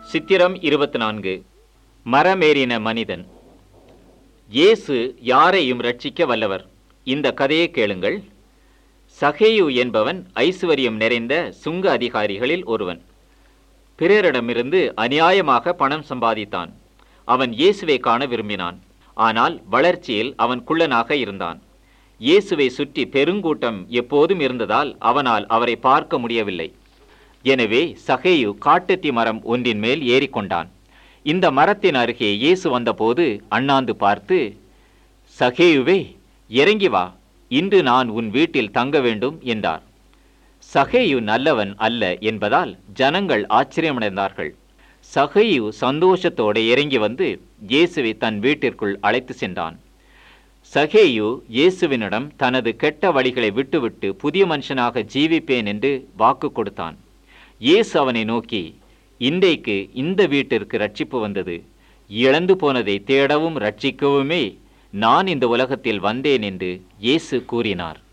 சித்திரம் இருபத்தி நான்கு மரமேறின மனிதன் இயேசு யாரையும் ரட்சிக்க வல்லவர் இந்த கதையை கேளுங்கள் சகேயு என்பவன் ஐசுவரியம் நிறைந்த சுங்க அதிகாரிகளில் ஒருவன் பிறரிடமிருந்து அநியாயமாக பணம் சம்பாதித்தான் அவன் இயேசுவை காண விரும்பினான் ஆனால் வளர்ச்சியில் அவன் குள்ளனாக இருந்தான் இயேசுவை சுற்றி பெருங்கூட்டம் எப்போதும் இருந்ததால் அவனால் அவரை பார்க்க முடியவில்லை எனவே சகேயு காட்டுத்தி மரம் ஒன்றின் மேல் ஏறிக்கொண்டான் இந்த மரத்தின் அருகே இயேசு வந்தபோது அண்ணாந்து பார்த்து சகேயுவே இறங்கி வா இன்று நான் உன் வீட்டில் தங்க வேண்டும் என்றார் சகேயு நல்லவன் அல்ல என்பதால் ஜனங்கள் ஆச்சரியமடைந்தார்கள் சகேயு சந்தோஷத்தோடு இறங்கி வந்து இயேசுவை தன் வீட்டிற்குள் அழைத்து சென்றான் சகேயு இயேசுவினிடம் தனது கெட்ட வழிகளை விட்டுவிட்டு புதிய மனுஷனாக ஜீவிப்பேன் என்று வாக்கு கொடுத்தான் இயேசு அவனை நோக்கி இன்றைக்கு இந்த வீட்டிற்கு ரட்சிப்பு வந்தது இழந்து போனதை தேடவும் ரட்சிக்கவுமே நான் இந்த உலகத்தில் வந்தேன் என்று இயேசு கூறினார்